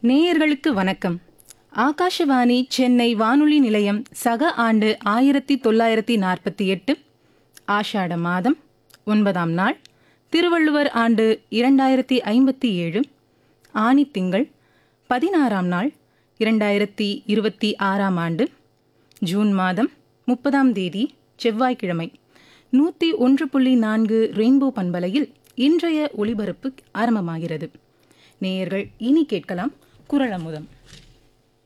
நேயர்களுக்கு வணக்கம் ஆகாஷவாணி சென்னை வானொலி நிலையம் சக ஆண்டு ஆயிரத்தி தொள்ளாயிரத்தி நாற்பத்தி எட்டு ஆஷாட மாதம் ஒன்பதாம் நாள் திருவள்ளுவர் ஆண்டு இரண்டாயிரத்தி ஐம்பத்தி ஏழு ஆனி திங்கள் பதினாறாம் நாள் இரண்டாயிரத்தி இருபத்தி ஆறாம் ஆண்டு ஜூன் மாதம் முப்பதாம் தேதி செவ்வாய்க்கிழமை நூற்றி ஒன்று புள்ளி நான்கு ரெயின்போ பண்பலையில் இன்றைய ஒளிபரப்பு ஆரம்பமாகிறது நேயர்கள் இனி கேட்கலாம் குரல் அமுதம்